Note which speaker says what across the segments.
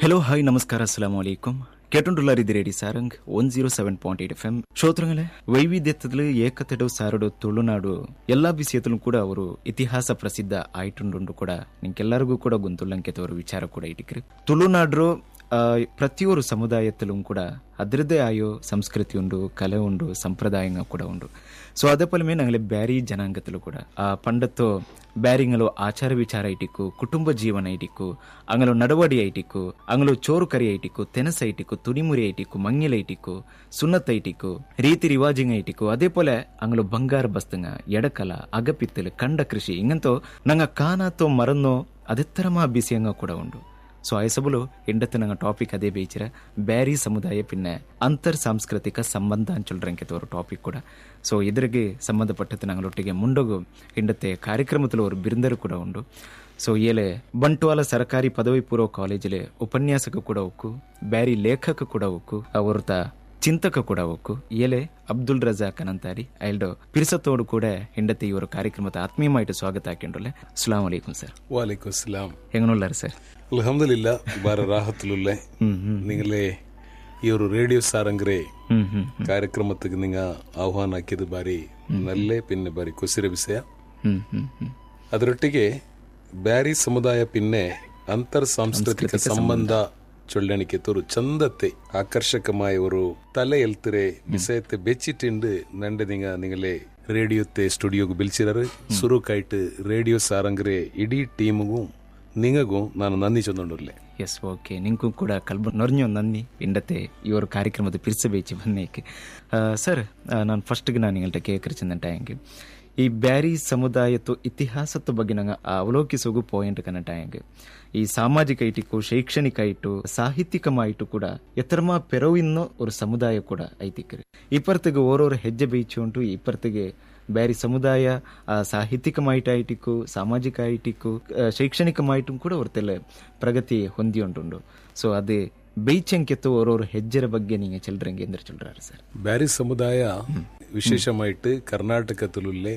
Speaker 1: Hello hi നമസ്കാരം അസ്സലാമു അലൈക്കും കേട്ടോണ്ടുള്ളാരിത് radio Sarang one zero seven point eight F M ಶ್ರೋತೃಗಳೇ ವೈವಿಧ್ಯತೆಗಳು ಏಕತೆಡು ಸಾರಡು ತುಳುನಾಡು ಎಲ್ಲಾ ವಿಷಯದಲ್ಲೂ ಕೂಡ ಅವರು ಇತಿಹಾಸ ಪ್ರಸಿದ್ಧ ಆಯ್ತುಂಡು ಕೂಡ ನಿಂಗೆಲ್ಲರಿಗೂ ಕೂಡ ಗೊಂತುಳ್ಳಂಕೆ ತೋರು ವಿಚಾರ ಕೂಡ ಇಟ್ಟಿಕ್ರಿ ತುಳುನಾಡ್ರು ಆ, ಪ್ರತಿಯೊರು ಸಮುದಾಯത്തിലും ಕೂಡ ಅದರದೇ ಆಯೋ ಸಂಸ್ಕೃತಿ ಉಂಡು ಕಲೆ ಉಂಡು ಸಂಪ್ರದಾಯ ಕೂಡ ಉಂಡು ಸೊ അതേപോലെ ഞങ്ങളെ ಬ್ಯಾರಿ ಜನಾಂಗത്തിലും ಕೂಡ ಆ ಪಂಡತ್ತು ಬ್ಯಾರಿಂಗಲು ಆಚಾರ ವಿಚಾರ ಐಟಿಕ್ಕು ಕುಟುಂಬ ಜೀವನ ಐಟಿಕ್ಕು ಅಂಗಲು ನಡವಡಿ ಐಟಿಕ್ಕು ಅಂಗಲು ಚೋರು ಕರಿ ಐಟಿಕ್ಕು ತೆನಸ ಐಟಿಕ್ಕು ತುಣಿಮುರಿ ಐಟಿಕ್ಕು ಮಂಗಿಲ ಐಟಿಕ್ಕು ಸುನ್ನತ್ ಐಟಿಕ್ಕು ರೀತಿ ರಿವಾಜಿಂಗ್ ಐಟಿಕ್ಕು അതേപോലെ ಅಂಗಲು ಬಂಗಾರ ಬಸ್ತಂಗ ಎಡಕಲ ಅಗಪಿತ್ತಲು ಕಂಡ ಕೃಷಿ ಇಂಗಂತೋ ನಂಗ ಕಾನಾತೋ ಮರನ್ನೋ ಅದೆತ್ತರಮ ಬಿಸಿಯಂಗ ಕೂಡ ಉಂಡು ಸೊ ಐಸಬುಲು ಇಂಡತ್ತು ನಂಗೆ ಟಾಪಿಕ್ ಅದೇ ಬೇಯಿച്ചിರ ಬ್ಯಾರಿ ಸಮುದಾಯ ಪಿನ್ನೆ ಅಂತರ್ ಸಾಂಸ್ಕೃತಿಕ ಸಂಬಂಧ ಅಂಚೊಲ್ರಂಕೆ ತೋರು ಟಾಪಿಕ್ ಕೂಡ ಸೊ ಇದರಿಗೆ ಸಂಬಂಧಪಟ್ಟದ್ದು ನಂಗಳೊಟ್ಟಿಗೆ ಮುಂಡೋಗು ಇಂಡತ್ತೆ ಕಾರ್ಯಕ್ರಮದಲ್ಲಿ ಅವರು ಬಿರುಂದರು ಕೂಡ ಉಂಡು ಸೊ ಏಲೆ ಬಂಟ್ವಾಲ ಸರ್ಕಾರಿ ಪದವಿ ಪೂರ್ವ ಕಾಲೇಜಿಲೆ ಉಪನ್ಯಾಸಕ ಕೂಡ ಉಕ್ಕು ಬ್ಯಾರಿ ಲೇಖಕ ಕೂಡ ಉಕ್ಕು ಅವರ್ತ ಚಿಂತಕ ಕೂಡ ಒಕ್ಕು ಏಲೆ ಅಬ್ದುಲ್ ರಜಾಕ್ ಅನಂತಾರಿ ಐಲ್ಡೋ ಪಿರ್ಸತ್ತೋಡು ಕೂಡ ಹೆಂಡತಿ ಇವರು ಕಾರ್ಯಕ್ರಮದ ಆತ್ಮೀಯಮಾയിട്ട് ಸ್ವಾಗತ ಹಾಕೊಂಡ್ರಲೆ ಅಸ್ಲಾಂ ಅಲೈಕುಂ ಸರ್
Speaker 2: വാലേക്കും അസ്സലാം
Speaker 1: ಹೆಂಗನುಲ್ಲಾರ ಸರ್
Speaker 2: അലഹമില്ല ബാര റാഹത്തിലുള്ള
Speaker 1: ಹ್ಮ್ ಹ್ಮ್
Speaker 2: നിങ്ങളെ ഈ ഒരു റേഡിയോ സാരംഗ്രെ
Speaker 1: ಹ್ಮ್ ಹ್ಮ್
Speaker 2: ಕಾರ್ಯಕ್ರಮಕ್ಕೆ ನಿಂಗ ಆಹ್ವಾನ ಹಾಕಿದ ಬಾರಿ ನಲ್ಲೇ ಪಿನ್ನೆ ಬಾರಿ ಕುಸಿರ ವಿಷಯ
Speaker 1: ಹ್ಮ್ ಹ್ಮ್ ಹ್ಮ್
Speaker 2: ಅದರೊಟ್ಟಿಗೆ ಬ್ಯಾರಿ ಸಮುದಾಯ ಪಿನ್ನೆ ಅಂತರ್ ಸಾಂಸ್ಕೃತಿಕ ಸಂಬಂಧ ചൊല്ലണിക്ക് ഒരു ചന്തത്തെ ആകർഷകമായ ഒരു തല എൽത്തിരെ വിഷയത്തെ വെച്ചിട്ടുണ്ട് നണ്ട് നിങ്ങ നിങ്ങളെ റേഡിയോത്തെ സ്റ്റുഡിಯೋಗೆ പിലിച്ചിരറ് ಸುರುಕಾಯ್ತು ರೇಡಿಯೋ ಸಾರಂಗ್ರೆ ಇಡೀ ಟೀಮ್ಗೂ ನಿಂಗಗೂ ನಾನು ನಂದಿ ಚಂದೊಂಡುರ್ಲೆ
Speaker 1: ಎಸ್ ಓಕೆ ನಿಂಗೂ ಕೂಡ ಕಲ್ಬ ನೊರ್ഞ്ഞು ನನ್ನಿ ಇಂಡತೆ ಇವರು ಕಾರ್ಯಕ್ರಮದ ಪಿರ್ಸಬೇಚಿ ಬನ್ನೇಕೆ ಸರ್ ನಾನು ಫಸ್ಟ್ಗೆ ನಾನು ನಿങ്ങളുടെ ಕೇಕರಿಸಿದಂಟ ಹೆಂಗೆ ಈ ಬ್ಯಾರಿ ಸಮುದಾಯತ್ತು ಇತಿಹಾಸದ ಬಗ್ಗೆ ನಂಗೆ ಅವಲೋಕಿಸೋಗು ಪಾಯಿಂಟ್ ಕನ್ನಟ ಹೆಂಗೆ ಈ ಸಾಮಾಜಿಕ ಐಟಿಕ್ಕು ಶೈಕ್ಷಣಿಕ ಐಟು ಸಾಹಿತ್ಯಿಕಮಾಯಿಟ್ಟು ಕೂಡ ಎತ್ತರಮ ಪೆರವಿನ್ನೋ ಒಂದು ಸಮುದಾಯ ಕೂಡ ಐತಿಕ್ರಿ ಇಪ್ಪರ್ತಿಗೆ ಓರೋರು ಹೆಜ್ಜೆ ಬೀಚು ಉಂಟು ಇಪ್ಪರ್ತಿಗೆ ಬ್ಯಾರಿ ಸಮುದಾಯ ಆ, ಸಾಹಿತ್ಯಿಕമായിട്ടായിട്ടിക്കു സാമാജികമായിട്ടിക്കു ಶೈಕ್ಷಣಿಕമായിട്ടും ಕೂಡ ಹೊರತೆಲ್ಲ ಪ್ರಗತಿ ಹೊಂದಿ ಉಂಟುಂಡು ಸೊ ಅದು ಬೈಚಂಕೆತ್ತು ಓರೋರು ಹೆಜ್ಜೆರ ಬಗ್ಗೆ ನೀங்க ಚೆಲ್ರಂಗೆ ಎಂದ್ರೆ ಚೊಲ್றாரு ಸರ್
Speaker 2: ಬ್ಯಾರಿ ಸಮುದಾಯ വിശേഷമായിട്ട് കർണാടകത്തിലുള്ള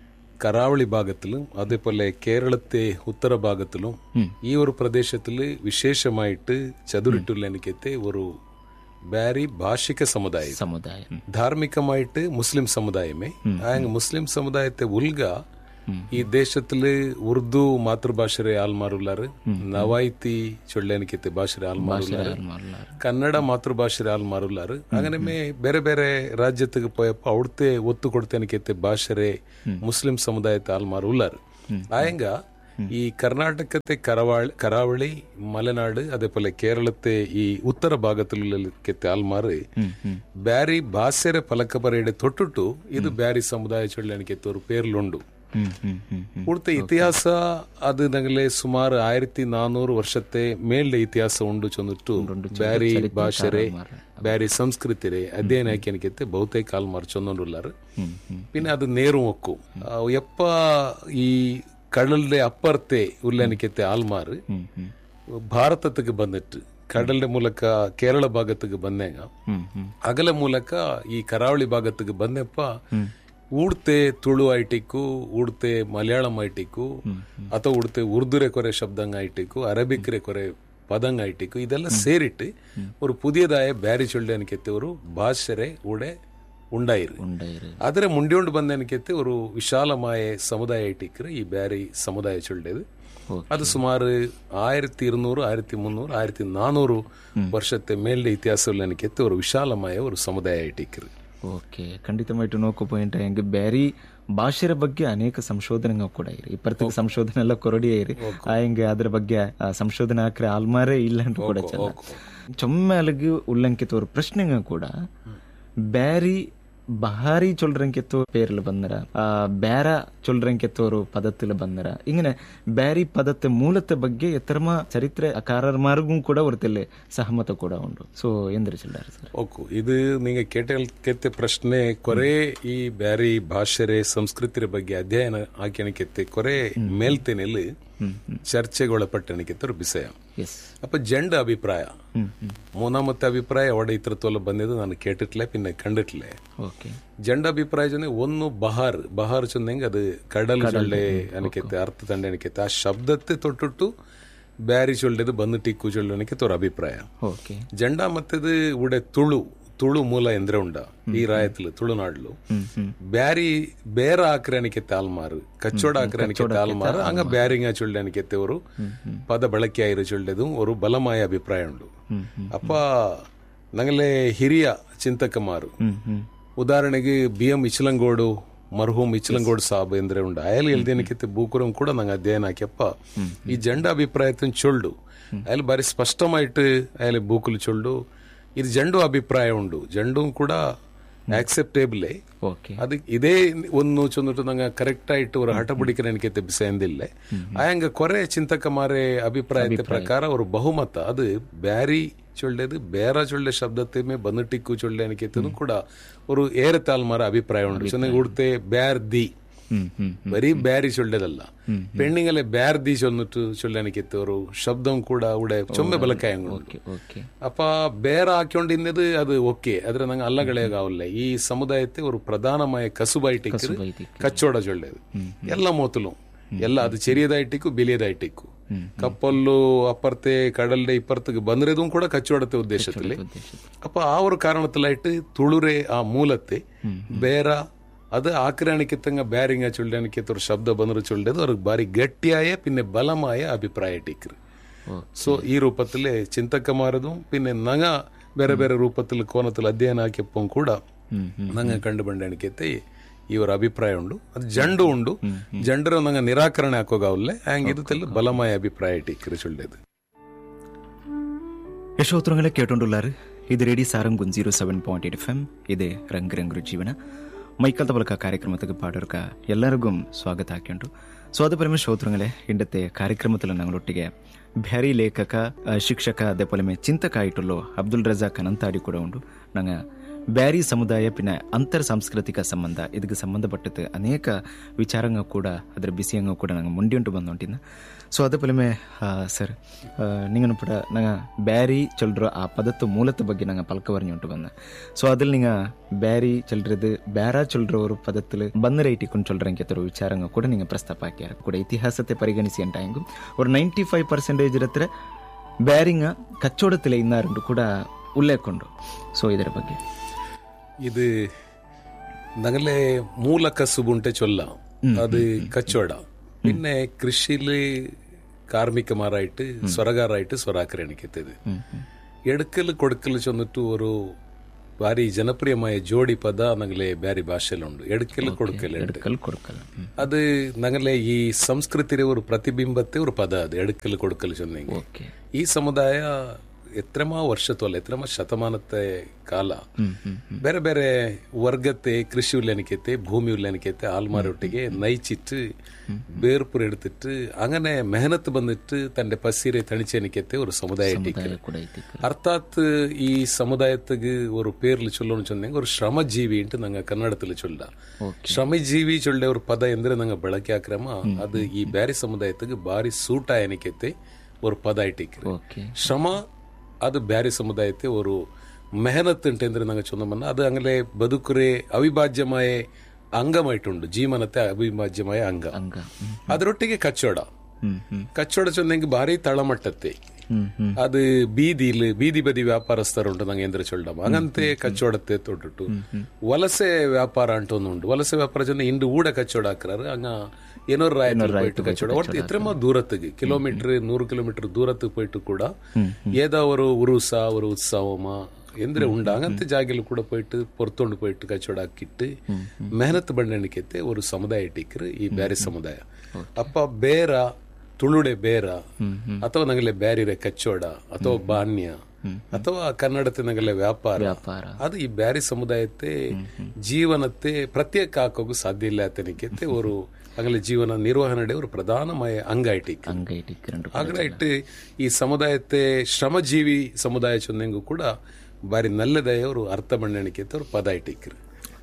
Speaker 2: കരാവളി ഭാഗത്തിലും അതേപോലെ കേരളത്തെ ഉത്തര ഭാഗത്തിലും ഈ ഒരു പ്രദേശത്തിൽ വിശേഷമായിട്ട് ചതുരിട്ടുള്ള എനിക്കത്തെ ഒരു ಬ್ಯಾರಿ ಭಾಷಿಕ ಸಮುದಾಯ ಇದೆ.
Speaker 1: ಸಮುದಾಯ ಹ್ಮ್.
Speaker 2: ಧಾರ್ಮಿಕമായിട്ട് മുസ്ലിം സമുദായമേ ആ മുസ്ലിം സമുദായത്തെ ഉൽഗ ഈ ദേശത്തില് ഉറുദു മാതൃഭാഷരെ ആൾമാറുള്ളാറ് നവായിത്തി ചൊല്ലനിക്കത്തെ ഭാഷരെ ആൾമാറുള്ളാറ്
Speaker 1: ಮಾಡ್ಲಾರ.
Speaker 2: ಕನ್ನಡ ಮಾತೃಭಾಷೆ ಹಾಲ್ ಮಾರುಲ್ಲಾರು അങ്ങനെ ಬೇರೆ ಬೇರೆ ರಾಜ್ಯಕ್ಕೆ പോയപ്പോ അവിടുത്തെ ഒത്തു കൊടുത്തനിക്കത്തെ ഭാഷരെ മുസ്ലിം സമുദായത്തെ ആൾമാർ ഉള്ളാറ് ആയങ്ക ഈ കർണാടകത്തെ കരവാളി കരാവളി മലനാട് അതേപോലെ കേരളത്തെ ഈ ഉത്തര ഭാഗത്തിലുള്ള ആൾമാർ ಬ್ಯಾರಿ ಭಾಷೆರ ಫಲಕಬರೆಡೆ ತೊಟ್ಟುಟ್ಟು ಇದು ಬ್ಯಾರಿ ಸಮುದಾಯ ಚೊಳ್ಳಣಿಕೆ ഒരു പേരിലുണ്ട്
Speaker 1: ಹ್ಮ್ ಹ್ಮ್ ಹ್ಮ್ ಹ್ಮ್
Speaker 2: ഇവിടുത്തെ ഇതിഹാസ അത് ഞങ്ങളെ സുമാർ ആയിരത്തി നാനൂറ് വർഷത്തെ മേളിലെ ഇതിഹാസം ഉണ്ട് ചൊന്നിട്ടു ಬ್ಯಾರಿ ಭಾಷೆರೆ ಬ್ಯಾರಿ ಸಂಸ್ಕೃತಿರೆ ಅಧ್ಯಯನ ಹಾಕಿಯನಿಕೆ ಬಹುತೇಕ ಆಲ್ಮಾರ್ ಚೊಂದೊಂಡುಲ್ಲಾರು പിന്നെ അത് നേറും വെക്കും ആ, എപ്പ ഈ കടലിന്റെ അപ്പുറത്തെ ഉല്ലനിക്കത്തെ ആൾമാർ
Speaker 1: ಹ್ಮ್ ಹ್ಮ್
Speaker 2: ಭಾರತಕ್ಕೆ ಬಂದಿಟ್ಟು ಕಡಲಿನ ಮೂಲಕ ಕೇರಳ ಭಾಗತ್ತಿಗೆ ಬಂದಾಗ
Speaker 1: ಹ್ಮ್ ಹ್ಮ್
Speaker 2: ಅಗಲ ಮೂಲಕ ಈ ಕರಾವಳಿ ಭಾಗತ್ತಿಗೆ ಬಂದೆಪ್ಪ ಊಡ್ತೆ ತುಳು ಐಟಿಕ್ಕು ಊಡ್ತೆ ಮಲಯಾಳಂ ಐಟಿಕ್ಕು ಅಥವಾ ಊಡ್ತೆ ಉರ್ದುರೆ ಕೊರೆ ಶಬ್ದಂಗ ಐಟಿಕ್ಕು ಅರಬಿಕ್ರೆ ಕೊರೆ ಪದಂಗ ಐಟಿಕ್ಕು ಇದೆಲ್ಲ ಸೇರಿಟ್ಟು ഒരു പുതിയതായ ബാരി ചൊല്ലനിക്കത്തെ ഒരു ഭാഷരെ ഇവിടെ ഉണ്ടായിരുന്നു
Speaker 1: ഉണ്ടായിரு
Speaker 2: ಆದರೆ ಮುಂಡ್ಯೋണ്ട് ಬಂದನಕ್ಕೆ ഒരു ವಿಶಾಲമായ ಸಮುದಾಯ ಇಟ್ಟಿಕ್ರೆ ಈ ಬ್ಯಾರಿ ಸಮುದಾಯ ಚೊಲ್ಲೇದು ಅದು ಸುಮಾರು ആയിരത്തി ഇരുന്നൂറ് ആയിരത്തി മുന്നൂറ് ആയിരത്തി നാനൂറ് വർഷത്തെ മേലിന്റെ ഇತಿഹാസമുള്ള എനിക്ക് ഒരു വിശാലമായ ഒരു സമുദായ ഇട്ടിക്കറ്
Speaker 1: ಓಕೆ ಖಂಡಿತವಾയിട്ട് ನೋಕೋ ಪಾಯಿಂಟ್ ಹೆಂಗೆ ಬ್ಯಾರಿ ಭಾಷೆರ ಬಗ್ಗೆ ಅನೇಕ ಸಂಶೋಧನೆಗಳು ಕೂಡ ಇರಿ ಇಪ್ಪತ್ತಿಗೆ ಸಂಶೋಧನೆ ಎಲ್ಲ ಕೊರಡಿ ಇರಿ ಆ ಹೆಂಗೆ ಅದ್ರ ಬಗ್ಗೆ ಆ, ಸಂಶೋಧನೆ ಹಾಕ್ರೆ ಆಲ್ಮಾರೇ ಇಲ್ಲ ಅಂತ ಕೂಡ ಚೆನ್ನ ಚೊಮ್ಮೆಲಗಿ ಉಲ್ಲಂಕಿತ ஒரு ಪ್ರಶ್ನೆங்க ಕೂಡ ಬ್ಯಾರಿ ಬಹಾರಿ ചൊല്றಂಕೆತ್ತೋ പേരിൽ ಬಂದರ ಬೇರ ചൊല്றಂಕೆತ್ತೋರು ಪದത്തിൽ ಬಂದರ ഇങ്ങനെ ಬ್ಯಾರಿ ಪದത്തെ ಮೂಲತೆ ಬಗ್ಗೆ ಎತ್ತರಮ ಚರಿತ್ರೆ ಕಾರರ್ಮಾರ್ಗೂ ಕೂಡ ಹೊರತಿಲ್ಲ ಸಹಮತ ಕೂಡ ಉಂಟು ಸೊ ಎಂದ್ರೆ ಚೆಲ್ಲಾರ ಸರ್
Speaker 2: ಓಕು ಇದು ನಿಂಗೆ ಕೇಟ ಪ್ರಶ್ನೆ ಕೊರೆ ಈ ಬ್ಯಾರಿ ಭಾಷೆರೆ ಸಂಸ್ಕೃತಿರ ಬಗ್ಗೆ ಅಧ್ಯಯನ ಹಾಕಿನಕ್ಕೆ ಕೊರೆ ಮೇಲ್ತೇನೆಲ್ಲಿ ಚರ್ಚೆಗೊಳಪಟ್ಟನಿಕ್ಕೆ ഒരു ವಿಷಯ
Speaker 1: ಎಸ್
Speaker 2: അപ്പൊ ജണ്ട് അഭിപ്രായ മൂന്നാമത്തെ അഭിപ്രായം അവിടെ ഇത്രത്തോളം ಬಂದಿದ್ದು ನಾನು ಕೇಟಿಟ್ಲೆ പിന്നെ കണ്ടിട്ടില്ലേ
Speaker 1: ಓಕೆ
Speaker 2: ಜಂಡ ಅಭಿಪ್ರಾಯ ಜೊತೆ ಒಂದು ಬಹಾರ್ ಬಹಾರ್ ಚೊಂದಂಗೆ ಅದು ಕಡಲ್ ಜೊಳ್ಳೆ ಅನಿಕೆತ್ತೆ ಅರ್ಥ ತಂಡೆ ಅನಿಕೆತ್ತೆ ಆ ಶಬ್ದത്തെ തൊട്ടിട്ടു ಬ್ಯಾರಿ ಚೊಲ್ಲೆದು ಬಂದು ಟಿಕ್ಕು ಚೊಲ್ಲೋನಿಕೆ ತೋರ ಅಭಿಪ್ರಾಯ
Speaker 1: ಓಕೆ
Speaker 2: ಜೆಂಡಾ ಮತ್ತದು ಉಡೆ ತುಳು ತುಳು ಮೂಲ ಎಂದ್ರೆ ಉಂಡ ಈ ರಾಯತ್ಲು ತುಳುನಾಡ್ಲು ಬ್ಯಾರಿ ಬೇರ ಆಕ್ರಣಿಕೆ ತಾಲ್ಮಾರು ಕಚ್ಚೋಡ ಆಕ್ರಣಿಕೆ ತಾಲ್ಮಾರು ಹಂಗ ಬ್ಯಾರಿಂಗ ಚೊಲ್ಲೆನಿಕೆ ಅವರು ಪದ ಬಳಕೆ ಆಯಿರು ಚೊಲ್ಲೆದು ஒரு ಬಲಮಾಯ ಅಭಿಪ್ರಾಯ ಉಂಡು ಅಪ್ಪ ನಂಗಲೆ ಹಿರಿಯ ಚಿಂತಕಮಾರು ಉದಾಹರಣೆಗೆ ಬಿ ಎಂ ಇಚ್ಲಂಗೋಡು ಮರ್ಹೂಮ್ ಇಚ್ಲಂಗೋಡು ಸಾಬ್ ಎಂದ್ರೆ ಉಂಡು ಅಯಲ್ ಎಲ್ದೇನಕ್ಕೆ ಬೂಕುರಂ ಕೂಡ ನಂಗೆ ಅಧ್ಯಯನ ಹಾಕ್ಯಪ್ಪ ಈ ಜಂಡ ಅಭಿಪ್ರಾಯತನ್ ಚೊಲ್ಡು ಅಯಲ್ ಬಾರಿ ಸ್ಪಷ್ಟಮಾയിട്ട് ಅಯಲ್ ಬೂಕುಲು ಚೊಲ್ಡು ಇದು ಜಂಡು ಅಭಿಪ್ರಾಯ ಉಂಡು ಜಂಡು ಕೂಡ ಆಕ್ಸೆಪ್ಟೇಬಲೇ
Speaker 1: ಓಕೆ
Speaker 2: അത് ഇതേ ഒന്ന് ചൊന്നിട്ട് നങ്ങ കറക്റ്റ് ആയിട്ട് ഒരു ഹട്ടപിടിക്കാൻ എനിക്ക് തെപ്പിസേന്തില്ല ആയങ്ക കുറെ ചിന്തക്കമാരെ അഭിപ്രായത്തെ പ്രകാരം ഒരു ബഹുമತ അത് ಬ್ಯಾರಿ ಚೊಳ್ಳೆದು ಬೇರ ಚೊಳ್ಳೆ ಶಬ್ದತೆ ಮೇ ಬಂದಿಟ್ಟಿಕ್ಕು ಚೊಳ್ಳೆ ಅನಿಕೆತನು ಕೂಡ ഒരു ಏರೆ ತಾಲ್ಮಾರ ಅಭಿಪ್ರಾಯ ಉಂಟು ಚೆನ್ನಾಗಿ ಉಡ್ತೆ ಬ್ಯಾರ್ ದಿ
Speaker 1: ಹ್ಮ್ ಹ್ಮ್
Speaker 2: ಬರೀ ಬ್ಯಾರಿ ಚೊಳ್ಳೆದಲ್ಲ ಪೆಣ್ಣಿಂಗಲೆ ಬ್ಯಾರ್ ದಿ ಚೊന്നിಟ್ಟು ಚೊಳ್ಳೆ ಅನಿಕೆತ್ತವರು ಶಬ್ದಂ ಕೂಡ ಉಡೆ ಚೊಮ್ಮೆ ಬಲಕಾಯಂಗಳು
Speaker 1: ಓಕೆ ಓಕೆ
Speaker 2: അപ്പൊ ബേർ ആക്കിക്കൊണ്ടിരുന്നത് അത് ഓക്കെ അതിൽ ഞങ്ങൾ അല്ലകളേകാവില്ല ഈ സമുദായത്തെ ഒരു പ്രധാനമായ കസുബായിട്ടേക്ക്
Speaker 1: കസുബായിട്ടേക്ക്.
Speaker 2: കച്ചവട ചൊല്ലത് എല്ലാ മൂത്തിലും ಎಲ್ಲ ಅದು ಚೆರಿಯದಾಯ್ಟಿಕ್ಕು ಬೆಲಿಯದಾಯ್ಟಿಕ್ಕು ಕಪ್ಪಲ್ಲು ಅಪ್ಪರ್ತೆ ಕಡಲ್ಡೆ ಇಪ್ಪರ್ತಕ್ಕೆ ಬಂದಿರೋದು ಕೂಡ ಕಚ್ಚೋಡತೆ ಉದ್ದೇಶದಲ್ಲಿ ಅಪ್ಪ ಆ ಒಂದು ಕಾರಣത്തിലായിട്ട് ತುಳುರೆ ಆ ಮೂಲತೆ ಬೇರ അത് ആക്രാണിക്കത്തങ്ങ ബാരിങ്ങ ചൊല്ലാനിക്കത്ത ഒരു ശബ്ദ ബന്ധു ചൊല്ലത് ഒരു ബാരി ഗട്ടിയായ പിന്നെ ബലമായ അഭിപ്രായ ടീക്കർ ಸೊ ಈ ರೂಪದಲ್ಲಿ ಚಿಂತಕಮಾರದು ಪಿನ್ನೆ ನಂಗ ಬೇರೆ ಬೇರೆ ರೂಪದಲ್ಲಿ ಕೋನದಲ್ಲಿ ಅಧ್ಯಯನ ಹಾಕಿಪ್ಪ ಕೂಡ ನಂಗೆ ಕಂಡು ಬಂಡಣಿಕೆತೆ ಇವರ ಅಭಿಪ್ರಾಯ ಉಂಡು ಅದು ಜಂಡು ಉಂಡು ಜಂಡರ ನಂಗೆ ನಿರಾಕರಣೆ ಹಾಕೋಗಾವಲ್ಲೇ ಹಂಗಿದ್ದೆಲ್ಲ ಬಲಮಾಯ ಅಭಿಪ್ರಾಯ ಟೀಕರ್ ಚೊಳ್ಳೇದು
Speaker 1: ಯಶೋತ್ರങ്ങളെ കേട്ടോണ്ടുള്ളാറ് ഇത് റേഡി സാരം ಗುಂಜೀರೋ seven point eight F M ಇದೆ ರಂಗ್ ರಂಗ್ರು ಜೀವನ ಮೈಕಲ್ದ ಬಳಿಕ ಕಾರ್ಯಕ್ರಮಕ್ಕೆ ಪಾಡೋರ್ಕ ಎಲ್ಲರಿಗೂ ಸ್ವಾಗತ ಹಾಕ್ಯಂಡು ಸೊ ಅದು ಪರಮೆ ಶ್ರೋತೃಗಳೇ ಇಂಡത്തെ ಕಾರ್ಯಕ್ರಮത്തിൽ ഞങ്ങളൊಟ್ಟಿಗೆ ಬ್ಯಾರಿ ಲೇಖಕ ಆ, ಶಿಕ್ಷಕ ಅದೆಪೊಲಮೆ ಚಿಂತಕ ಆയിട്ടുള്ളೋ ಅಬ್ದುಲ್ ರಜಾಕ್ ಅನಂತಾಡಿ ಕೂಡ ಉಂಡು ನಂಗ ಬ್ಯಾರಿ ಸಮುದಾಯ ಪಿನ ಅಂತರ್ ಸಾಂಸ್ಕೃತಿಕ ಸಂಬಂಧ ಇದಕ್ಕೆ ಸಂಬಂಧಪಟ್ಟದ್ದು ಅನೇಕ ವಿಚಾರಂಗ ಕೂಡ ಅದರ ಬಿಸಿಯಂಗ ಕೂಡ ನಂಗೆ ಮುಂಡಿಯುಂಟು ಬಂದೊಂಟಿನ ಸೊ ಅದೇ ಪೊಲಮೆ ಸರ್ നിങ്ങൾ ಪಡ ನಂಗೆ ಬ್ಯಾರಿ ಚೊಲ್ರ ಆ ಪದತ್ತು ಮೂಲದ ಬಗ್ಗೆ ನಂಗೆ ಪಲ್ಕ ಉಂಟು ಬಂದ ಸೊ ಅದ್ರಲ್ಲಿ ನಿಂಗ ಬ್ಯಾರಿ ಚೊಲ್றது ಬ್ಯಾರಾ ಚೊಲ್ರ ஒரு ಪದത്തിൽ ಬಂದರ ಇಟ್ಟಿಕೊಂಡು ಚೊಲ್ರಂಗೆ ತರ ವಿಚಾರಂಗ ಕೂಡ ನಿಂಗೆ ಪ್ರಸ್ತಾಪ ಹಾಕ್ಯಾರ ಕೂಡ ಇತಿಹಾಸತೆ ಪರಿಗಣಿಸಿ ಅಂಟಾಯಂಗು ஒரு ನೈಂಟಿ ಫೈವ್ ಪರ್ಸೆಂಟೇಜ್ ಹತ್ರ ಬ್ಯಾರಿಂಗ ಕಚ್ಚೋಡത്തിൽ ಇನ್ನಾರುಂಟು ಕೂಡ ಉಲ್ಲೇಖುಂಡು ಸೊ ಇದರ ಬಗ್ಗೆ
Speaker 2: ഇത് ഞങ്ങളെ മൂല കസുബുണ്ടെ ചൊല്ല അത് കച്ചവട പിന്നെ കൃഷിയില് കാർമികമാരായിട്ട് സ്വരകാരായിട്ട് സ്വരാക്രണിക്കത്തത് എടുക്കൽ കൊടുക്കൽ ചെന്നിട്ട് ഒരു ഭാരി ಜನಪ್ರಿಯമായ ಜೋಡಿ ಪದ ನಗಲೆ ಬ್ಯಾರಿ ಭಾಷೆಲುಂಡು ಎಡಕಲ್ ಕೊಡಕಲ್
Speaker 1: എടുക്കൽ കൊടുക്കൽ
Speaker 2: അത് നഗലെ ഈ സംസ്കൃതിയുടെ ഒരു പ്രതിബിംബത്തെ ഒരു പദ അത് എടുക്കൽ കൊടുക്കൽ ചെന്നെങ്കിൽ
Speaker 1: ಓಕೆ
Speaker 2: ಈ ಸಮುದಾಯ ಎತ್ರಮಾ ವರ್ಷತ್ವಲ್ಲ ಎತ್ರಮಾ ಶತಮಾನത്തെ ಕಾಲ ಬೇರೆ ಬೇರೆ ವರ್ಗത്തെ ಕೃಷಿ ഉല്ലനിക്കത്തെ ഭൂമി ഉല്ലനിക്കത്തെ ആൾമാരൊട്ടിಗೆ നയിച്ചിട്ട് വേർപ്പുර എടുത്തിട്ട് അങ്ങനെ മെഹനത്ത് വന്നിട്ട് തന്റെ പസീരെ തണിച്ചെനിക്കത്തെ ഒരു സമുദായ ടീക്കർ
Speaker 1: ಕೂಡ ಐತಿ
Speaker 2: ಅರ್ಥಾತ್ ಈ ಸಮುದಾಯತ್ತಿಗೆ ஒரு பேர்ல சொல்லணும்னு சொன்னீங்க ஒரு ಶ್ರಮಜೀವಿ ಅಂತ ನಂಗೆ ಕನ್ನಡದಲ್ಲಿ ಚೊಲ್ಲ ಶ್ರಮಜೀವಿ ಚೊಳ್ಳೆ ஒரு ಪದ ಎಂದ್ರೆ ನಂಗೆ ಬಳಕೆ ಹಾಕ್ರಮ ಅದು ಈ ಬ್ಯಾರಿ ಸಮುದಾಯತ್ತಿಗೆ ಬಾರಿ ಸೂಟ ಎನಿಕತೆ ஒரு ಪದ ಇಟ್ಟಿಕ್ರೆ
Speaker 1: ಓಕೆ
Speaker 2: ಶ್ರಮ ಅದು ಬ್ಯಾರಿ ಸಮುದಾಯത്തെ ஒரு ಮೆಹನತ್ ಉಂಟೆಂದ್ರೆ ನಂಗೆ ಚೊಂದಮನ್ನ ಅದು ಅಂಗಲೆ ಬದುಕುರೆ ಅವಿಭಾಜ್ಯಮಯ ಅಂಗಮಾയിട്ടുണ്ട് ಜೀವನത്തെ ಅವಿಭಾಜ್ಯಮಯ ಅಂಗ
Speaker 1: ಅಂಗ ಹ್ಮ್.
Speaker 2: ಅದರೊಟ್ಟಿಗೆ ಕಚ್ಚೋಡ
Speaker 1: ಹ್ಮ್ ಹ್ಮ್
Speaker 2: ಕಚ್ಚೋಡ ಚೊಂದೆಂಗೆ ಭಾರಿ ತಳಮಟ್ಟತ್ತೆ
Speaker 1: ಹ್ಮ್ ಹ್ಮ್
Speaker 2: അത് ബീതിയിൽ ബീതി ബതി വ്യാപാരസ്ഥരുണ്ട് ನಂಗೆ ಎಂದ್ರೆ ಚೊಲ್ಡಮ ಹಂಗಂತೆ ಕಚ್ಚೋಡತ್ತೆ ತೊಟ್ಟಿಟ್ಟು ವಲಸೆ ವ್ಯಾಪಾರ ಅಂಟೊಂದುಂಡು ವಲಸೆ ವ್ಯಾಪಾರ ಜನ ಇಂಡು ಊಡ ಕಚ್ಚೋಡ ಹಾಕ್ರಾರು ಹಂಗ ಏನೋ ರಾಯத்தில் போயிட்டு கச்சோட ஒருத்தர் எத்தனைமா தூரத்துக்கு கிலோமீட்டர் நூறு கிலோமீட்டர் தூரத்துக்கு போயிட்டு கூட ஏதோ ஒரு உருசா ஒரு உற்சவமா ಎಂದ್ರೆ ಉಂಡ ಹಂಗಂತೆ ಜಾಗಿಲು ಕೂಡ போயிட்டு ಪೊರ್ತೊಂಡು போயிட்டு ಕಚ್ಚೋಡ ಹಾಕಿಟ್ಟು ಮೆಹನತ್ ಬಂಡಣಿಕೆತೆ ஒரு ಸಮುದಾಯ ಇಟ್ಟಿಕ್ರು ಈ ಬ್ಯಾರಿ ಸಮುದಾಯ ಅಪ್ಪ ಬೇರ ತುಳುಡೆ ಬೇರ ಅಥವಾ ನಂಗಲೆ ಬ್ಯಾರಿರೆ ಕಚ್ಚೋಡ ಅಥವಾ ಬಾಣ್ಯ ಅಥವಾ ಕನ್ನಡತೆ ನಂಗಲೆ ವ್ಯಾಪಾರ
Speaker 1: ವ್ಯಾಪಾರ
Speaker 2: ಅದು ಈ ಬ್ಯಾರಿ ಸಮುದಾಯത്തെ ಜೀವನത്തെ ಪ್ರತ್ಯೇಕ ಹಾಕೋಕು ಸಾಧ್ಯ ಇಲ್ಲ ಆತನಿಕೆ ஒரு അങ്ങനെ ജീവന നിർവഹണയുടെ ഒരു പ്രധാനമായ അംഗമായിട്ട്
Speaker 1: ಅಂಗ ಇಟ್ಟಿಕ್ಕರಂಡು
Speaker 2: ಹಾಗಾയിട്ട് ಈ ಸಮುದಾಯത്തെ ಶ್ರಮಜೀವಿ ಸಮುದಾಯ ಚೊಂದೆಂಗು ಕೂಡ ಬಾರಿ ನಲ್ಲದಾಯ ഒരു ಅರ್ಥ ಬಣ್ಣಣಿಕೆ ഒരു ಪದ ಇಟ್ಟಿಕ್ರು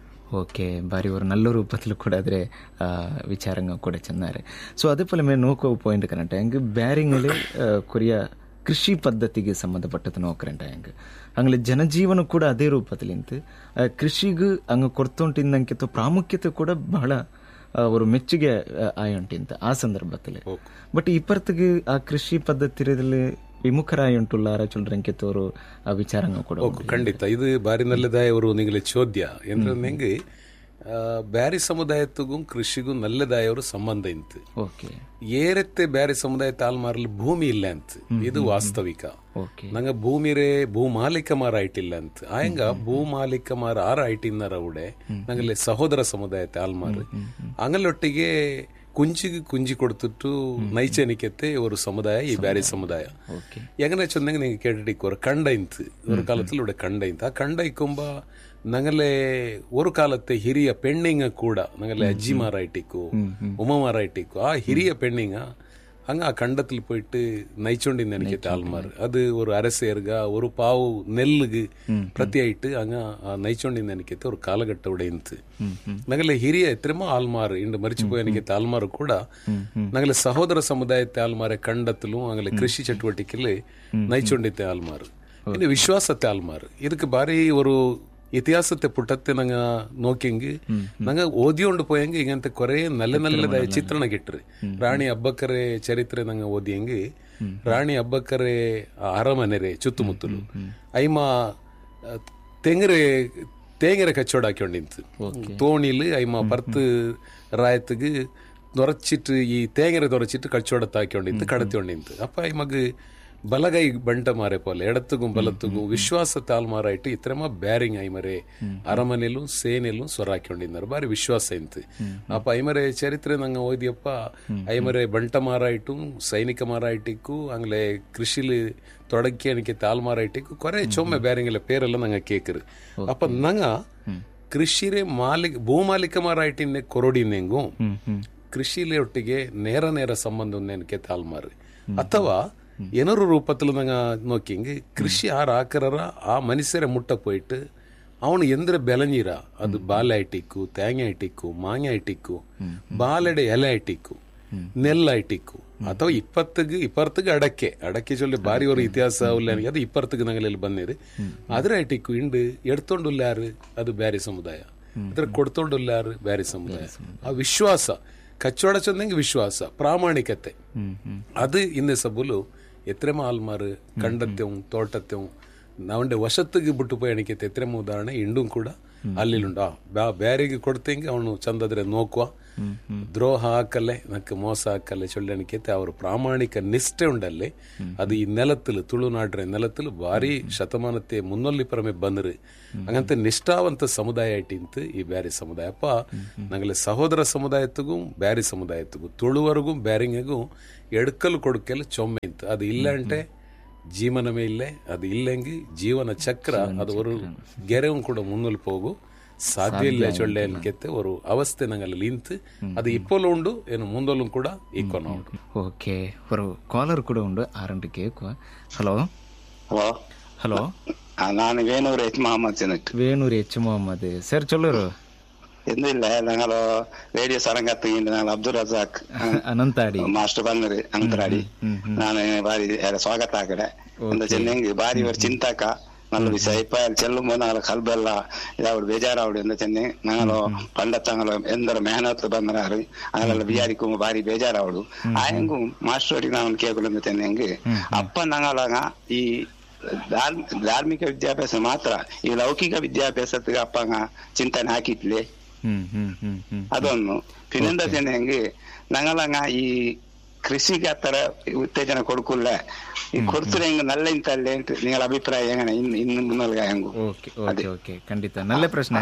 Speaker 1: ಓಕೆ ಬಾರಿ ஒரு நல்ல ரூபத்தில் கூட அதில் விசாரங்க கூட சொன்னார் ಸೊ ಅದೇ ಪೋಲೆ ಮೇಲೆ ನೋಕೋ ಪಾಯಿಂಟ್ ಕರೆಂಟ್ ಹೆಂಗೆ ಬ್ಯಾರಿಂಗಲ್ಲಿ ಕೊರಿಯ ಕೃಷಿ ಪದ್ಧತಿಗೆ ಸಂಬಂಧಪಟ್ಟದ್ದು ನೋಕರಂಟ ಹೆಂಗೆ ಹಂಗಲೆ ಜನಜೀವನ ಕೂಡ ಅದೇ ರೂಪದಲ್ಲಿ ನಿಂತು ಕೃಷಿಗೂ ಹಂಗೆ ಕೊಡ್ತೊಂಟಿಂದಂಕಿತ್ತು ಪ್ರಾಮುಖ್ಯತೆ ಕೂಡ ಬಹಳ ஒரு ಮೆಚ್ಚುಗೆ ಆಯುಂಟಿಂತ ಆ ಸಂದರ್ಭದಲ್ಲಿ ಬಟ್ ಇಪ್ಪರ್ತಿಗೆ ಆ ಕೃಷಿ ಪದ್ಧತಿಯಲ್ಲಿ ವಿಮುಖರಾಯುಂಟುಲ್ಲಾರ ಚೊಲ್ರಂಕಿತವರು ಆ ವಿಚಾರಂಗ ಕೂಡ
Speaker 2: ಓಕೆ ಖಂಡಿತ ಇದು ಬಾರಿ ನಲ್ಲದಾಯವರು ನಿಂಗಲೆ ಚೋದ್ಯ ಎಂದ್ರೆ ನಿಂಗೆ ಬ್ಯಾರಿ ಸಮುದಾಯತ್ತಿಗೂ ಕೃಷಿಗೂ ನಲ್ಲದಾಯವರು ಸಂಬಂಧ ಇಂತು
Speaker 1: ಓಕೆ
Speaker 2: ಏರತ್ತೆ ಬ್ಯಾರಿ ಸಮುದಾಯ ತಾಲ್ಮಾರಲ್ಲಿ ಭೂಮಿ ಇಲ್ಲ ಅಂತ ಇದು ವಾಸ್ತವಿಕ
Speaker 1: ಓಕೆ
Speaker 2: ನಂಗ ಭೂಮಿರೇ ಭೂಮಾಲಿಕಮಾರ ಆಯ್ಟಿಲ್ಲ ಅಂತ ಆಯಂಗ ಭೂಮಾಲಿಕಮಾರ ಆರ ಆಯ್ಟಿನ್ನಾರ ಉಡೆ ನಂಗಲ್ಲಿ ಸಹೋದರ ಸಮುದಾಯ ತಾಲ್ಮಾರು ಅಂಗಲೊಟ್ಟಿಗೆ ಕುಂಚಿಗೆ ಕುಂಜಿ ಕೊಡ್ತಿಟ್ಟು ನೈಚನಿಕತೆ ஒரு ಸಮುದಾಯ ಈ ಬ್ಯಾರಿ ಸಮುದಾಯ
Speaker 1: ಓಕೆ
Speaker 2: എങ്ങനെ ചൊന്നെങ്കിൽ നിങ്ങൾ കേട്ടിട്ട് ഒരു കണ്ടയിന്ത് ഒരു കാലത്തിൽ ഇവിടെ കണ്ടയിന്ത് ആ കണ്ടയിക്കുമ്പോ ഞങ്ങളെ ഒരു കാലത്തെ ಹಿರಿಯ പെണ്ണിങ്ങ ಕೂಡ ഞങ്ങളെ അജ്ജിമാരായിട്ടിക്കോ ഉമ്മമാരായിട്ടിക്കോ ആ ಹಿರಿಯ പെണ്ണിങ്ങ അങ്ങ് ആ കണ്ടത്തിൽ പോയിട്ട് നയിച്ചോണ്ടിരുന്ന എനിക്ക് താൽമാർ അത് ഒരു അരസേർഗ ഒരു പാവ് നെല്ലുഗ് ಪ್ರತಿಯಾയിട്ട് അങ്ങ് ആ നയിച്ചോണ്ടിരുന്ന എനിക്ക് ഒരു കാലഘട്ടം ഇവിടെ ഇന്ന് ഞങ്ങളെ ಹಿರಿಯ എത്രമോ ആൾമാർ ഇണ്ട് മരിച്ചുപോയ എനിക്ക് താൽമാർ ಕೂಡ ഞങ്ങളെ സഹോദര സമുദായത്തെ ആൾമാരെ കണ്ടത്തിലും അങ്ങനെ കൃഷി ചട്ടുവട്ടിക്കല് നയിച്ചോണ്ടിത്തെ ആൾമാർ പിന്നെ വിശ്വാസത്തെ ആൾമാർ ഇതൊക്കെ ഭാരി ഒരു ಇತಿಹಾಸത്തെ ಪುಟತ್ತೆ ನಂಗ ನೋಕಿಂಗ್ ನಂಗ ಓದಿಕೊಂಡು പോയെങ്കിൽ ഇങ്ങനത്തെ കുറെ നല്ല നല്ലതായ ചിത്രണ കിട്ടറ് റാണി അಬ್ಬക്കറെ ചരിത്ര ನಂಗ ಓದಿಯಂಗೆ ರಾಣಿ ಅಬ್ಬಕ್ಕರೆ ಅರಮನೆರೆ ಚುತ್ತುಮುತ್ತಲು ಐಮ ತೆಂಗರೆ തേങ്ങര കച്ചവടം ആക്കിക്കൊണ്ടിരുന്നത് തോണിയില് അയിമ പർത്ത് റായത്തുക്ക് നുറച്ചിട്ട് ഈ തേങ്ങര തുറച്ചിട്ട് കച്ചവടത്താക്കിക്കൊണ്ടിരുന്നത് കടത്തിക്കൊണ്ടിരുന്നത് അപ്പൊ അയിമക്ക് ಬಲಗೈ ಬಂಟಮಾರೆ ಪೋಲೆ ಎಡತ್ತಿಗೂ ಬಲತ್ತಿಗೂ ವಿಶ್ವಾಸ ತಾಲ್ಮಾರಾಯ್ತು ಇತ್ರಮ ಬ್ಯಾರಿಂಗ್ ಐಮರೆ ಅರಮನೆಲು ಸೇನೆಲು ಸ್ವರ ಹಾಕೊಂಡಿದ್ದಾರೆ ಬಾರಿ ವಿಶ್ವಾಸ ಇಂತು ಅಪ್ಪ ಐಮರೆ ಚರಿತ್ರೆ ನಂಗೆ ಓದಿಯಪ್ಪ ಐಮರೆ ಬಂಟಮಾರಾಯ್ಟು ಸೈನಿಕ ಮಾರಾಯ್ಟಿಕ್ಕೂ ಅಂಗ್ಲೆ ಕೃಷಿಲಿ ತೊಡಗಿ എനിക്ക് താൽമാറായിട്ടേക്ക് കുറെ ചുമ ബേരെങ്കിലെ പേരെല്ലാം ഞങ്ങൾ കേക്കറ് അപ്പൊ ഞങ്ങ കൃഷിരെ മാലിക ಭೂಮಾಲಿಕಮಾರಾಯ್ತು ಇನ್ನೆ ಕೊರಡಿನೆಂಗು ಕೃಷಿಲೆ ಒಟ್ಟಿಗೆ ನೇರ ನೇರ ಸಂಬಂಧ ನೆನಕೆ ತಾಲ್ಮಾರು ಅಥವಾ ಏನೊരു ರೂಪത്തിൽ ನಂಗೆ നോക്കിയെങ്കിൽ കൃഷി ആർ ആക്കറ ആ മനുഷ്യരെ മുട്ട പോയിട്ട് ಅವನು ಎಂದ್ರೆ ಬೆಲನೀರ ಅದು ಬಾಲೆ ಐಟಿಕ್ಕು ತೇಂಗ ಐಟಿಕ್ಕು ಮಾಂಗ ಐಟಿಕ್ಕು ಬಾಲೆಡೆ ಎಲೆ ಐಟಿಕ್ಕು ನೆಲ್ಲ ಐಟಿಕ್ಕು ಅಥವಾ ಇಪ್ಪತ್ತಿಗೆ ಇಪ್ಪತ್ತಿಗೆ ಅಡಕೆ ಅಡಕೆ ಚೊಲ್ಲಿ ಬಾರಿ ஒரு ಇತಿಹಾಸ ಉಲ್ಲಾನಿಗೆ ಅದು ಇಪ್ಪತ್ತಿಗೆ ನಂಗಲಲ್ಲಿ ಬಂದಿದೆ ಅದ್ರ ಐಟಿಕ್ಕು ಇಂಡು ಎಡ್ತೊಂಡುಲ್ಲಾರು ಅದು ಬ್ಯಾರಿ ಸಮುದಾಯ ಅದ್ರ ಕೊಡ್ತೊಂಡುಲ್ಲಾರು ಬ್ಯಾರಿ ಸಮುದಾಯ ಆ ವಿಶ್ವಾಸ ಕಚ್ಚೋಡ ಚಂದಂಗೆ ವಿಶ್ವಾಸ ಪ್ರಾಮಾಣಿಕತೆ അത് ഇന്ന് സബുലു എത്രമ ആൾമാർ കണ്ടത്യവും തോട്ടത്യവും അവന്റെ ವಶತ್ತಿಗೆ ಬಿಟ್ಟು പോയി എനിക്ക് ಎತ್ರಮ ಉದಾಹರಣೆ ಇಂಡುಂ ಕೂಡ ಅಲ್ಲಿಲುಂಡು ಆ ಬ್ಯಾರಿಗೆ ಕೊಡ್ತೆಂಗೆ ಅವನು ಚಂದದ್ರೆ ನೋಕುವ ದ್ರೋಹ ಹಾಕಲೆ ನಕ್ಕೆ ಮೋಸ ಹಾಕಲೆ ಚೊಳ್ಳೆಣಿಕೆತೆ ಅವ್ರ ಪ್ರಾಮಾಣಿಕ ನಿಷ್ಠೆ ಉಂಡಲ್ಲಿ ಅದು ಈ ನೆಲത്തിൽ ತುಳುನಾಡ್ರೆ ನೆಲത്തിൽ ಭಾರಿ ಶತಮಾನತೆ ಮುನ್ನೊಲ್ಲಿ ಪರಮೆ ಬಂದ್ರು ಹಂಗಂತ ನಿಷ್ಠಾವಂತ ಸಮುದಾಯ ಇಟ್ಟಿಂತು ಈ ಬ್ಯಾರಿ ಸಮುದಾಯ ಅಪ್ಪ ನಂಗಲೆ ಸಹೋದರ ಸಮುದಾಯತ್ತಿಗೂ ಬ್ಯಾರಿ ಸಮುದಾಯತ್ತಿಗೂ ತುಳುವರೆಗೂ ಬ್ಯಾರಿಂಗಿಗೂ ಎಡ್ಕಲು ಕೊಡುಕೆಲ್ಲ ಚೊಮ್ಮೆ ಇತ್ತು ಅದು ಇಲ್ಲ ಅಂಟೆ ಜೀವನವೇ ಇಲ್ಲೇ ಅದು ಇಲ್ಲೆಂಗಿ ಜೀವನ ಚಕ್ರ ಅದು ஒரு ಗೆರೆவும் ಕೂಡ ಮುನ್ನಲ್ ಹೋಗು ಸಾಧ್ಯ ಇಲ್ಲ ಚೊಳ್ಳೆ ಅನ್ಕೆತ್ತೆ ஒரு ಅವಸ್ಥೆ ನಂಗಲ್ಲಿ ನಿಂತು ಅದು ಇಪ್ಪಲು ಉಂಡು ಏನು ಮುಂದಲು ಕೂಡ ಇಕ್ಕೊನ ಉಂಡು
Speaker 1: ಓಕೆ ஒரு ಕಾಲರ್ ಕೂಡ ಉಂಡು ಆರಂಟು ಕೇಕುವ ಹಲೋ
Speaker 3: ஹலோ
Speaker 1: ಹಲೋ
Speaker 3: ஆ, நான் வேணூர் எச் முகமது செனட்
Speaker 1: വേണൂർ എച്ച് മുഹമ്മദ് ಸರ್ ಚೊಲ್ಲರು
Speaker 3: எந்த இல்ல நாங்கள் ரேடியோ சரங்கத்துக்கு நாங்கள் அப்துல் ரஜாக்
Speaker 1: ಅನಂತಾಡಿ
Speaker 3: ಮಾಸ್ಟರ್ ಬಂದ್ರಿ ಅಂತರಾಡಿ ನಾನು ಬಾರಿ ಎಲ್ಲ ಸ್ವಾಗತ ಆ ಕಡೆ ಒಂದು ಚೆನ್ನಂಗಿ ಬಾರಿ ಇವರು ಚಿಂತಕ നല്ല വിഷയം ഇപ്പൊ ചെല്ലുമ്പോ ഞങ്ങൾ കൽബെല്ല ഇതവിടെ ബേജാറാവിടെ എന്താ ചെന്നെ ഞങ്ങളോ പണ്ടത്തെ ഞങ്ങള് എന്തൊരു മേഹനത്ത് ಬಂದ್ರಾರು അങ്ങനെಲ್ಲ വിചാരിക്കുമ്പോ ഭാരി ബേജാറാവಡು ആയെങ്കും മാസ്റ്റർ അടി ನಾನು ಕೇಳ್ಕೊಂಡು ಚೆನ್ನೆಂಗಿ ಅಪ್ಪ ഞങ്ങളങ്ങ ಈ ಧಾರ್ಮ- ಧಾರ್ಮಿಕ ವಿದ್ಯಾಭ್ಯಾಸ ಮಾತ್ರ ಈ ಲೌಕಿಕ ವಿದ್ಯಾಭ್ಯಾಸಕ್ಕೆ ಅಪ್ಪಂಗ ಚಿಂತನೆ ಹಾಕಿತ್ಲೆ
Speaker 1: ಹ್ಮ್ ಹ್ಮ್ ಹ್ಮ್ ಹ್ಮ್
Speaker 3: അതൊന്നു പിന്നെന്താ ചെന്നെങ്കിൽ ഞങ്ങളങ്ങ ഈ കൃഷിക്ക് അത്ര ഉത്തേജന കൊടുക്കില്ല ഈ കൊടുത്തില്ലെങ്കിൽ നല്ല ಇಂತಲ್ಲೇ ಅಂತ നിങ്ങള ಅಭಿಪ್ರಾಯ ಹೆಂಗನ ಇನ್ನು ಇನ್ನು ಮುನ್ನಲ್ಗ ಹೆಂಗು
Speaker 1: ಓಕೆ ಓಕೆ ಓಕೆ ಖಂಡಿತ ನಲ್ಲ ಪ್ರಶ್ನೆ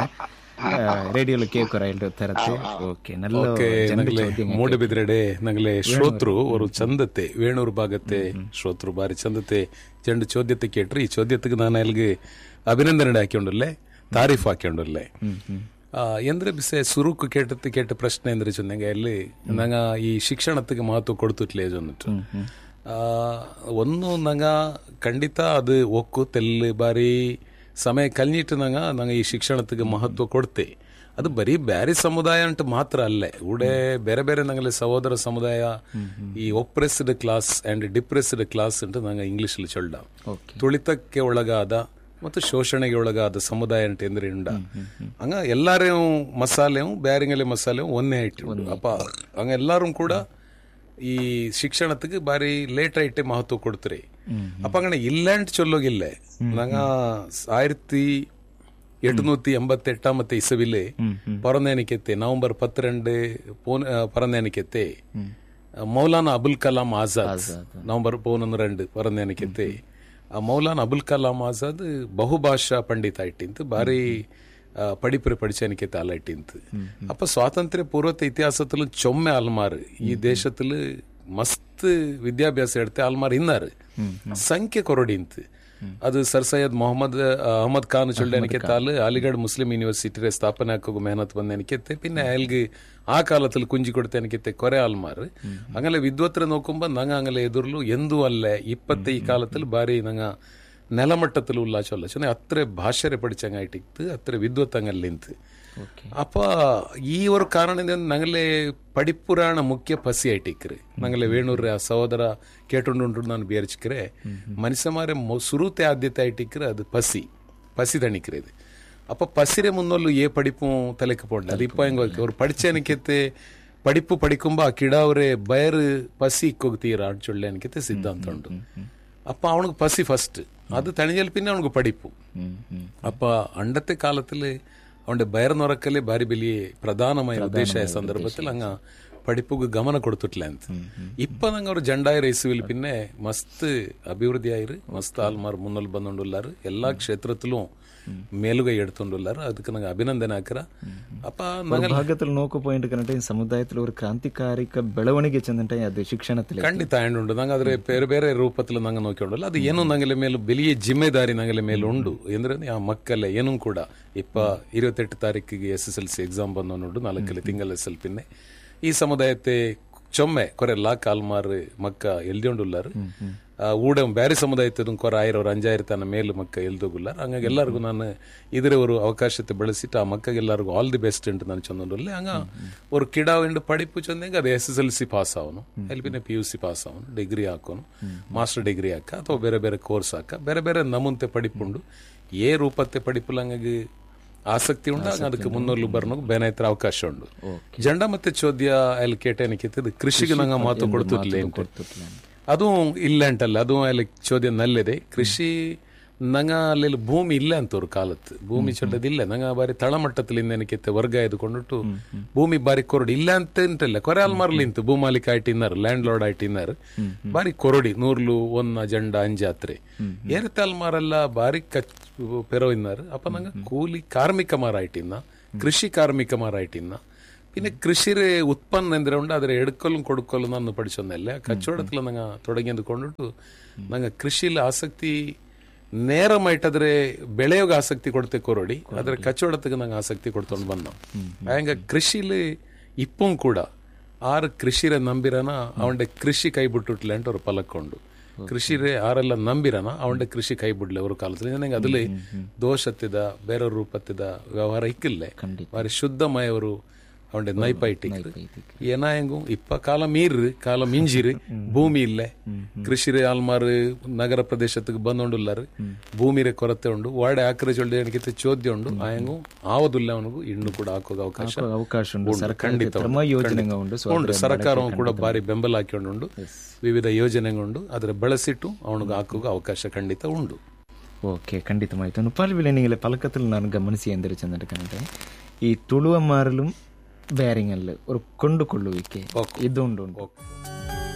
Speaker 1: ರೇಡಿಯೋಲು ಕೇಳ್ಕೊರ ಎಲ್ರು ತರತ್ತೆ ಓಕೆ ನಲ್ಲ
Speaker 2: ಓಕೆ
Speaker 1: ಜನರ
Speaker 2: ನಂಗಲೆ
Speaker 1: ചോദ്യം
Speaker 2: ಮೂಡಬಿದ್ರೆಡೆ ನಂಗಲೆ ಶ್ರೋತೃ ഒരു ಚಂದತೆ ವೇಣೂರು ಭಾಗത്തെ ಶ್ರೋತೃ ಬಾರಿ ಚಂದತೆ ಜಂಡು ಚೋದ್ಯತೆ ಕೇಟ್ರಿ ಈ ಚೋದ್ಯತೆಗೆ ನಾನು ಅಲ್ಲಿಗೆ ಅಭಿನಂದನೆ ಹಾಕೊಂಡಲ್ಲೇ ತಾರೀಫ್ ಹಾಕೊಂಡಲ್ಲೇ ಆ, ಎಂದ್ರೆ ಬಿಸೆ ಸುರುಕು ಕೇಟತ್ತು ಕೇಟ ಪ್ರಶ್ನೆ ಅಂದ್ರೆ ಚೊನ್ನಂಗೆ ಅಲ್ಲಿ ನಂಗ ಈ ಶಿಕ್ಷಣಕ್ಕೆ ಮಹತ್ವ ಕೊಡ್ತಿಟ್ಲೇ ಜೊನ್ನಟ್ಟು ಆ, ಒಂದು ನಂಗ ಖಂಡಿತ ಅದು ಒಕ್ಕು ತೆಲ್ಲು ಬಾರಿ ಸಮಯ ಕಲ್ನಿಟ್ಟು ನಂಗ ನಂಗೆ ಈ ಶಿಕ್ಷಣಕ್ಕೆ ಮಹತ್ವ ಕೊಡ್ತೆ ಅದು ಬರೀ ಬ್ಯಾರಿ ಸಮುದಾಯ ಅಂತ ಮಾತ್ರ ಅಲ್ಲೇ ಉಡೆ ಬೇರೆ ಬೇರೆ ನಂಗಲ್ಲಿ ಸಹೋದರ ಸಮುದಾಯ ಈ oppressed class and depressed class ಅಂತ ನಂಗೆ ಇಂಗ್ಲಿಷ್ ಚೊಲ್ಡ
Speaker 1: ಓಕೆ
Speaker 2: ತುಳಿತಕ್ಕೆ ಒಳಗಾದ ಮತ್ತು ಶೋಷಣೆಗೆ ಒಳಗಾದ ಸಮುದಾಯ ಅಂತ ಎಂದ್ರೆ ಉಂಡ ಹಂಗ ಎಲ್ಲಾರೇಂ ಮಸಾಲೆಯು ಬ್ಯಾರಿಂಗಲೆ ಮಸಾಲೆಯು ಒಂದೇ ಇಟ್ಟು ಅಪ್ಪ ಹಂಗ ಎಲ್ಲಾರು ಕೂಡ ಈ ಶಿಕ್ಷಣத்துக்கு ಬಾರಿ ಲೇಟ್ ಐಟೆ ಮಹತ್ವ ಕೊಡ್ತಾರೆ ಅಪ್ಪ ಅಂಗಣ ಇಲ್ಲಾಂಟ್ ಚೊಲ್ಲೋಗಿಲ್ಲ ನಂಗ ಆയിരത്തി എട്ടുനൂറ്റി എൺപത്തി എട്ടാമത്തെ ഇസവില് പറന്നേനിക്കെത്തെ നവംബർ പത്തിരണ്ട് പറന്നേനിക്കെത്തെ മൗലാന അബുൽ കലാം ആസാദ് നവംബർ പതിനൊന്ന് രണ്ട് പറന്നേനിക്കെത്തെ ಆ ಮೌಲಾನ ಅಬುಲ್ ಕಲಾಂ ಆಜಾದ್ ಬಹುಭಾಷಾ ಪಂಡಿತ ಆಯ್ಟಿಂತು ಬಾರಿ ಆ, படிப்புரை படிச்ச தாளாட்டின்து அப்ப சுவாதந்திர பூர்வத்த இத்தியாசத்துல சொம்ம அல்மார் ಈ ದೇಶದಲ್ಲಿ ಮಸ್ತ್ ವಿದ್ಯಾಭ್ಯಾಸ ಎಡ್ತೆ ಅಲ್ಮಾರ್ ಇನ್ನಾರು ಸಂಖ್ಯೆ ಕೊರಡಿಂತು ಅದು ಸರ್ ಸೈಯದ್ ಮೊಹಮ್ಮದ್ ಅಹಮದ್ ಖಾನ್ ചൊല്ലനിക്ക് താല് അലിഗഡ് മുസ്ലിം യൂണിവേഴ്സിറ്റിയുടെ സ്ഥാപനാക്കുക മേനത്ത് വന്ന് എനിക്കെത്തെ പിന്നെ അയാൾക്ക് ആ കാലത്തിൽ കുഞ്ചി കൊടുത്ത എനിക്കെത്തെ കുറെ ആൾമാർ അങ്ങനെ വിദ്വത്ര നോക്കുമ്പോ നങ്ങ അങ്ങനെ എതിർಲು ಎಂದೂ ಅಲ್ಲೇ ಇಪ್ಪತ್ತೆ ಈ ಕಾಲದಲ್ಲಿ ಬಾರಿ ನಂಗ ನೆಲಮಟ್ಟത്തിൽ ഉള്ള ചൊല്ല അത്ര ഭാഷരെ പഠിച്ചങ്ങായിട്ടിತ್ತು ಅത്ര ವಿದ್ವತ್ತಂಗಲ್ಲಿಂತು ಅಪ್ಪ ಈ ഒരു ಕಾರಣದಿಂದ ನಂಗಲೆ ಪಡಿಪುರಾಣ ಮುಖ್ಯ ಪಸಿ ಆಯ್ಟಿಕ್ರಿ ನಂಗಲೆ ವೇಣೂರ ಸಹೋದರ ಕೇಟುಂಡು ನಾನು ಬೇರ್ಚಿಕ್ರೆ ಮನುಷ್ಯಮಾರೆ ಸುರುತೆ ಆದ್ಯತೆ ಆಯ್ಟಿಕ್ರೆ ಅದು ಪಸಿ ಪಸಿ ತಣಿಕ್ರೆ ಇದು அப்ப பசிர முன்னொல்லு ஏ படிப்பும் தலைக்கு போடல அது இப்போ எங்க ஒரு படிச்ச எனக்கெத்து படிப்பு படிக்கும்போ ಆ ಕಿಡಾವ್ರೆ ಬಯರು ಪಸಿ ಇಕ್ಕೋಗ್ತೀರಾ ಅಂತ ಚೊಳ್ಳೆ ಅನ್ಕಿತ್ತೆ ಸಿದ್ಧಾಂತ ಉಂಟು ಅಪ್ಪ ಅವನಿಗೆ ಪಸಿ ಫಸ್ಟ್ ಅದು ತಣಿಜಲ್ ಪಿನ್ನೆ ಅವನಿಗೆ ಪಡಿಪು ಅಪ್ಪ ಅಂಡത്തെ കാലത്തില് അവന്റെ ബയർന്നുറക്കല് ഭാരി വലിയ പ്രധാനമായ ഉദ്ദേശമായ സന്ദർഭത്തിൽ അങ്ങ് പഠിപ്പുക്ക് ഗമന കൊടുത്തിട്ടില്ല ಅಂತ ഇപ്പൊ ನಂಗೆ ಅವ್ರು ಜಂಡಾಯಿರ ಇಸುವಿಲ್ ಪಿನ್ನೆ ಮಸ್ತ್ ಅಭಿವೃದ್ಧಿ ಆಯಿರು ಮಸ್ತ್ ಆಲ್ಮಾರ್ ಮುನ್ನಲ್ ಬಂದೊಂಡುಲ್ಲಾರು ಎಲ್ಲಾ ಕ್ಷೇತ್ರത്തിലും മേലുകൈ എടുത്തോണ്ടുള്ളാറ് ಅದಕ್ಕೆ ನಂಗೆ ಅಭಿನಂದನೆ ಹಾಕರ ಅಪ್ಪ
Speaker 1: ஒரு பாகத்தில் நோக்கு போயிட்டு கண்டிப்பா இந்த சமுதாயத்தில் ஒரு கிராந்திகாரிಕ ಬೆಳವಣಿಗೆ ಚೆಂದಂటే ಅದು ಶಿಕ್ಷಣത്തിൽ
Speaker 2: ಖಂಡಿತ ಆ್ಯಂಡ್ ನಂಗೆ ಅದ್ರ ಬೇರೆ ಬೇರೆ ರೂಪത്തിൽ ನಂಗೆ ನೋಡ್ಕೊಂಡಲ್ಲ ಅದು ಏನು ನಂಗಲೆ ಮೇಲೆ ಬೆಲಿಯ ಜಿಮ್ಮೆದಾರಿ ನಂಗಲೆ ಮೇಲೆ ಉಂಡು ಎಂದ್ರೆ ಆ ಮಕ್ಕಳೇ ಏನೂ ಕೂಡ ಇಪ್ಪ ഇരുപത്തെട്ട് ತಾರೀಕಿಗೆ S S L C exam ಬಂದೋನುಂಡು ನಾಲ್ಕಲ್ಲಿ ತಿಂಗಳ ಎಸ್ ಎಲ್ ಪಿನ್ನೆ ಈ ಸಮುದಾಯത്തെ ചൊമ്മെ കുറെ ലാ കാൽമാർ മക്ക എഴുതിയോണ്ടുള്ളാറ് ಊಡ ಬೇರೆ ಸಮುದಾಯದ ಕೊರ ಆಯಿರ ஒரு ಅஞ்சாயிರತನ ಮೇಲು ಮಕ್ಕ ಎಲ್ದೋಗುಲ್ಲಾರ ಹಂಗಾಗಿ ಎಲ್ಲರಿಗೂ ನಾನು ಇದರ ஒரு ಅವಕಾಶತೆ ಬೆಳೆಸಿಟ್ಟು ಆ ಮಕ್ಕಗೆ ಎಲ್ಲರಿಗೂ ಆಲ್ ದಿ ಬೆಸ್ಟ್ ಅಂತ ನಾನು ಚಂದೊಂದುಲ್ಲ ಹಂಗ ஒரு ಕಿಡಾವಿಂಡು ಪಡಿಪು ಚಂದಂಗೆ ಅದು S S L C pass ಆವನು ಅಲ್ಲಿ ಪಿನ್ನೆ ಪಿ ಯು ಸಿ ಪಾಸ್ ಆವನು ಡಿಗ್ರಿ ಹಾಕೋನು ಮಾಸ್ಟರ್ ಡಿಗ್ರಿ ಹಾಕ ಅಥವಾ ಬೇರೆ ಬೇರೆ ಕೋರ್ಸ್ ಹಾಕ ಬೇರೆ ಬೇರೆ ನಮುಂತೆ ಪಡಿಪುಂಡು ಏ ರೂಪತ್ತೆ ಪಡಿಪುಲಂಗಾಗಿ ಆಸಕ್ತಿ ಉಂಡು ಹಂಗ ಅದಕ್ಕೆ ಮುನ್ನೂರು ಬರ್ನೋಗಿ ಬೇನಾಯ್ತರ ಅವಕಾಶ ಉಂಡು ಜಂಡ ಮತ್ತೆ ಚೋದ್ಯ ಅಲ್ಲಿ ಕೇಟೇನಕ್ಕಿತ್ತು ಕೃಷಿಗೆ ನಂಗೆ ಮಾತು ಕೊಡ್ತಿರ್ಲಿಲ್ಲ ಅದು ಇಲ್ಲ ಅಂತಲ್ಲ ಅದು ಅಲ್ಲಿ ಚೋದ್ಯ ನಲ್ಲಿದೆ ಕೃಷಿ ನಂಗ ಅಲ್ಲಿ ಭೂಮಿ ಇಲ್ಲ ಅಂತ ஒரு ಕಾಲತ್ತು ಭೂಮಿ ಚೊಲ್ಲದಿಲ್ಲ ನಂಗ ಬಾರಿ ತಳಮಟ್ಟದಲ್ಲಿ എനിക്കെತ್ತೆ ವರ್ಗ ಎದುಕೊಂಡ್ಬಿಟ್ಟು ಭೂಮಿ ಬಾರಿ ಕೊರಡಿ ಇಲ್ಲ ಅಂತ ಉಂಟಲ್ಲ ಕೊರೆ ಅಲ್ಮಾರ್ಲಿ ಇಂತು ಭೂಮಾಲಿಕ ಆಯ್ಟಿన్నారు ಲ್ಯಾಂಡ್ ಲಾರ್ಡ್ ಆಯ್ಟಿన్నారు ಬಾರಿ ಕೊರಡಿ ನೂರ್ಲು ಒನ್ನ ಜಂಡ ಅಂಜಾತ್ರೆ ಏರತೆ ಅಲ್ಮಾರೆಲ್ಲ ಬಾರಿ ಕಚ್ ಪೆರೋ ಇన్నారు ಅಪ್ಪ ನಂಗ ಕೂಲಿ ಕಾರ್ಮಿಕ ಮಾರಾಯ್ಟಿನ್ನ ಕೃಷಿ ಕಾರ್ಮಿಕ ಮಾರಾಯ್ಟಿನ್ನ പിന്നെ കൃഷിയുടെ ഉത്പന്നം എന്തിനുണ്ട് അതിനെ എടുക്കലും കൊടുക്കലും നന്ന് പഠിച്ചൊന്നല്ല കച്ചവടത്തിൽ നങ്ങ തുടങ്ങിയത് കൊണ്ടിട്ട് നങ്ങ കൃഷിയിൽ ಆಸಕ್ತಿ ನೇರಮಾയിട്ട് ಅದ್ರ ಬೆಳೆಯೋಗ ಆಸಕ್ತಿ ಕೊಡ್ತೆ ಕೊರಡಿ ಅದ್ರ ಕಚ್ಚವಡತ್ತಿಗೆ ನಂಗೆ ಆಸಕ್ತಿ ಕೊಡ್ಕೊಂಡು ಬಂದ ಹಂಗ ಕೃಷಿಲಿ ಇಪ್ಪಂ ಕೂಡ ಆರು ಕೃಷಿರ ನಂಬಿರನ ಅವನ ಕೃಷಿ ಕೈ ಬಿಟ್ಟುಟ್ಲೆ ಅಂತ ಅವ್ರು ಪಲಕ್ಕೊಂಡು ಕೃಷಿರೆ ಆರೆಲ್ಲ ನಂಬಿರನ ಅವನ ಕೃಷಿ ಕೈ ಬಿಡ್ಲೆ ಅವ್ರ ಕಾಲದಲ್ಲಿ ನನಗೆ ಅದಲ್ಲಿ ದೋಷತ್ತಿದ ಬೇರೆ ರೂಪತ್ತಿದ ವ್ಯವಹಾರ ಇಕ್ಕಿಲ್ಲೆ ಬಾರಿ ಶುದ್ಧಮಯವರು அவனுடைய நைப்பாயிட்டிக்கு ஏனாயங்கும் இப்ப காலம் மீறு காலம் மிஞ்சிரு ಭೂಮಿ ಇಲ್ಲೇ ಕೃಷಿ ಆಲ್ಮಾರು ನಗರ ಪ್ರದೇಶಕ್ಕೆ ಬಂದೊಂಡುಲ್ಲಾರು ಭೂಮಿರೆ ಕೊರತೆ ಉಂಡು ವಾಡೆ ಆಕ್ರೆ ಚೊಲ್ದೆ ನನಗೆ ಚೋದ್ಯ ಉಂಡು ಆಯಂಗು ಆವದುಲ್ಲ ಅವನಿಗೂ ಇನ್ನು ಕೂಡ ಹಾಕೋ ಅವಕಾಶ
Speaker 1: ಅವಕಾಶ ಉಂಟು
Speaker 2: ಉಂಡು,
Speaker 1: ಸರ್ಕಾರದ
Speaker 2: ಖಂಡಿತ
Speaker 1: ಕ್ರಮ
Speaker 2: ಉಂಟು,
Speaker 1: ಯೋಜನೆಗಳು ಉಂಟು
Speaker 2: ಖಂಡಿತ. ಉಂಟು ಸರ್ಕಾರವು ಕೂಡ ಬಾರಿ ಬೆಂಬಲ ಹಾಕಿಕೊಂಡು ವಿವಿಧ ಯೋಜನೆಗಳು ಅದರ ಬಳಸಿಟ್ಟು ಅವನಿಗೆ ಹಾಕುವ ಅವಕಾಶ ಖಂಡಿತ ಉಂಡು
Speaker 1: ಓಕೆ ಖಂಡಿತമായിട്ടും ನುಪಾಲ್ ನೀங்களെ പലക്കത്തിൽ ನಾನು ಗಮನಿಸಿ ಎಂದರೆ ಚಂದ್ರಕಂದ್ರೆ ಈ ತುಳುವ ಮಾರലും ಬೇರಿಂಗಲ್ಲಿ ഒരു ಕೊಂಡುಕೊಳ್ಳುವಿಕೆ ಇದುಂಡು
Speaker 2: ಓಕೆ